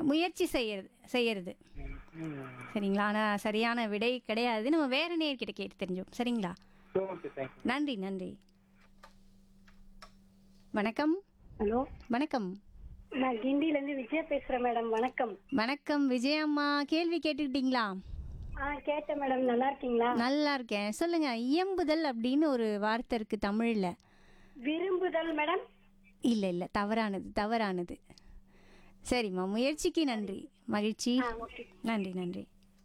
முயற்சி செய்யறது செய்யறது சரிங்களா ஆனால் சரியான விடை கிடையாது நம்ம வேற நேர்கிட்ட கேட்டு தெரிஞ்சோம் சரிங்களா ஓகே தேங்க்யூ நன்றி நன்றி வணக்கம் ஹலோ வணக்கம் நான் கிண்டில இருந்து விஜயா பேசுறேன் மேடம் வணக்கம் வணக்கம் விஜயம்மா கேள்வி கேட்டுக்கிட்டீங்களா ஆ கேட்டேன் மேடம் நல்லா இருக்கீங்களா நல்லா இருக்கேன் சொல்லுங்க இயம்புதல் அப்படின்னு ஒரு வார்த்தை இருக்கு தமிழ்ல விரும்புதல் மேடம் இல்ல இல்ல தவறானது தவறானது சரிம்மா முயற்சிக்கு நன்றி மகிழ்ச்சி நன்றி நன்றி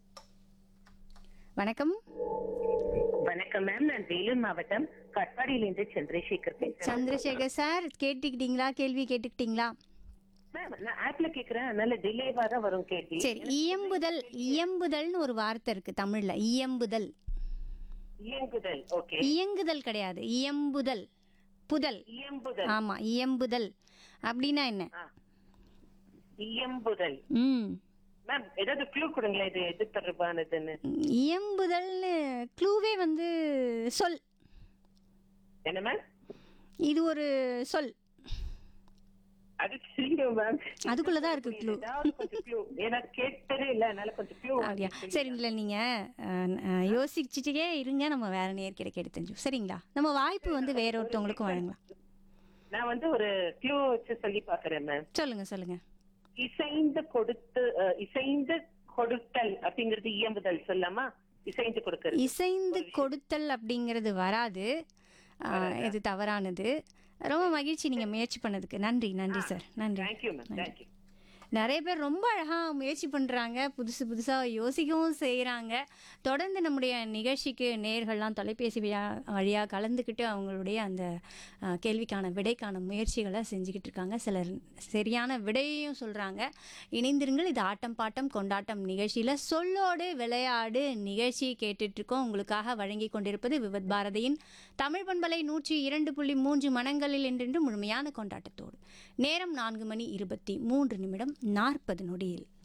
வணக்கம் வணக்கம் மேம் நான் வேலூர் மாவட்டம் கட்பாடியிலிருந்து சந்திரசேகர் பேசுறேன் சந்திரசேகர் சார் கேட்டுக்கிட்டீங்களா கேள்வி கேட்டுக்கிட்டீங்களா மேம் நான் ஆப்ல கேக்குறேன் அதனால டிலேவா தான் வரும் கேள்வி சரி இயம்புதல் இயம்புதல்னு ஒரு வார்த்தை இருக்கு தமிழ்ல இயம்புதல் இயங்குதல் ஓகே இயங்குதல் கிடையாது இயம்புதல் புதல் இயம்புதல் ஆமா இயம்புதல் அப்படின்னா என்ன ஆ. இயம்புதல் ம் மேம் ஏதாவது க்ளூ கொடுங்களேன் இது எது தொடர்பானதுன்னு இயம்புதல்னு க்ளூவே வந்து சொல் என்ன மேம் இது ஒரு சொல் அது தெரியும் மேம் அதுக்குள்ளதான் இருக்கு க்ளூ ஏதாவது கொஞ்சம் க்ளூ ஏன்னா கேட்டதே இல்ல அதனால கொஞ்சம் க்ளூ அப்படியா சரி இல்லை நீங்க அஹ், அஹ், யோசிச்சுட்டே இருங்க நம்ம வேற நேர்கிட்ட கேட்டு தெரிஞ்சோம் சரிங்களா நம்ம வாய்ப்பு வந்து வேற ஒருத்தவங்களுக்கும் வழங்கலாம் நான் வந்து ஒரு க்ளூ வச்சு சொல்லி பாக்குறேன் மேம் சொல்லுங்க சொல்லுங்க இசைந்து கொடுத்து அஹ், இசைந்து கொடுத்தல் அப்படிங்கிறது இயம்புதல் சொல்லாமா இசைந்து கொடுக்கறது இசைந்து கொடுத்தல் அப்படிங்கிறது வராது அஹ், இது தவறானது ரொம்ப மகிழ்ச்சி நீங்க முயற்சி பண்ணதுக்கு நன்றி நன்றி சார் நன்றி தேங்க்யூ மேம் தேங்க்யூ நிறைய பேர் ரொம்ப அழகாக முயற்சி பண்ணுறாங்க புதுசு புதுசாக யோசிக்கவும் செய்கிறாங்க தொடர்ந்து நம்முடைய நிகழ்ச்சிக்கு நேர்கள்லாம் தொலைபேசி வழியா வழியாக கலந்துக்கிட்டு அவங்களுடைய அந்த அஹ், கேள்விக்கான விடைக்கான முயற்சிகளை செஞ்சுக்கிட்டு இருக்காங்க சிலர் சரியான விடையையும் சொல்கிறாங்க இணைந்திருங்கள் இது ஆட்டம் பாட்டம் கொண்டாட்டம் நிகழ்ச்சியில் சொல்லோடு விளையாடு நிகழ்ச்சி கேட்டுட்ருக்கோம் உங்களுக்காக வழங்கி கொண்டிருப்பது விவத் பாரதியின் தமிழ் பண்பலை நூற்றி இரண்டு புள்ளி மூன்று மனங்களில் என்றென்று முழுமையான கொண்டாட்டத்தோடு நேரம் நான்கு மணி இருபத்தி மூன்று நிமிடம் நாற்பது நொடியில்